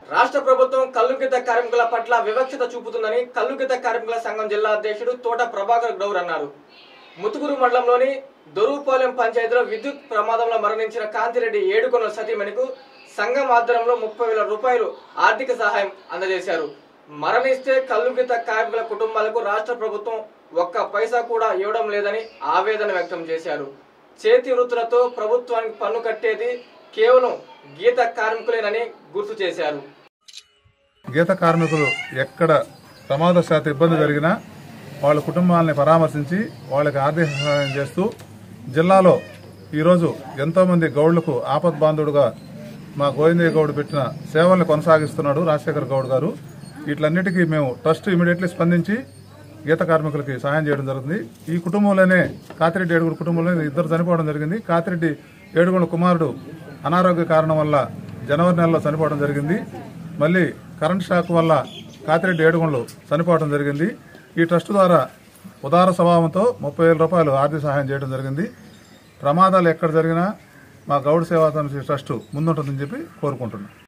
రాష్ట్ర ప్రభుత్వం కల్లుగీత కార్మికుల పట్ల వివక్షత చూపుతుందని కల్లుగీత కార్మికుల సంఘం జిల్లా అధ్యక్షుడు తోట ప్రభాకర్ గౌర్ అన్నారు ముతుగురు మండలంలోని దొరుపాలెం పంచాయతీలో విద్యుత్ ప్రమాదంలో మరణించిన కాంతిరెడ్డి ఏడుకొండల సతీమణికు సంఘం ఆధ్వర్యంలో ముప్పై వేల రూపాయలు ఆర్థిక సహాయం అందజేశారు మరణిస్తే కల్లుగీత కార్మికుల కుటుంబాలకు రాష్ట్ర ప్రభుత్వం ఒక్క పైసా కూడా ఇవ్వడం లేదని ఆవేదన వ్యక్తం చేశారు చేతి వృత్తులతో ప్రభుత్వానికి పన్ను కట్టేది కేవలం గీత కార్మికులేనని గుర్తు చేశారు గీత కార్మికులు ఎక్కడ ప్రమాదశాత్తు ఇబ్బంది జరిగినా వాళ్ళ కుటుంబాలని పరామర్శించి వాళ్ళకి ఆర్థిక సహాయం చేస్తూ జిల్లాలో ఈరోజు ఎంతోమంది గౌడ్లకు ఆపద్బాంధుడుగా మా గోవిందయ్య గౌడ్ పెట్టిన సేవల్ని కొనసాగిస్తున్నాడు రాజశేఖర్ గౌడ్ గారు వీటిలన్నిటికీ మేము ట్రస్ట్ ఇమీడియట్లీ స్పందించి గీత కార్మికులకి సహాయం చేయడం జరుగుతుంది ఈ కుటుంబంలోనే కాతిరెడ్డి ఏడుగురు కుటుంబంలో ఇద్దరు చనిపోవడం జరిగింది కాతిరెడ్డి ఏడుగురు కుమారుడు అనారోగ్య కారణం వల్ల జనవరి నెలలో చనిపోవడం జరిగింది మళ్ళీ కరెంట్ షాక్ వల్ల కాతిరెడ్డి ఏడుగుండ్లు చనిపోవడం జరిగింది ఈ ట్రస్ట్ ద్వారా ఉదార స్వభావంతో ముప్పై వేల రూపాయలు ఆర్థిక సహాయం చేయడం జరిగింది ప్రమాదాలు ఎక్కడ జరిగినా మా గౌడ్ సేవా సమితి ట్రస్ట్ ముందుంటుందని చెప్పి కోరుకుంటున్నాం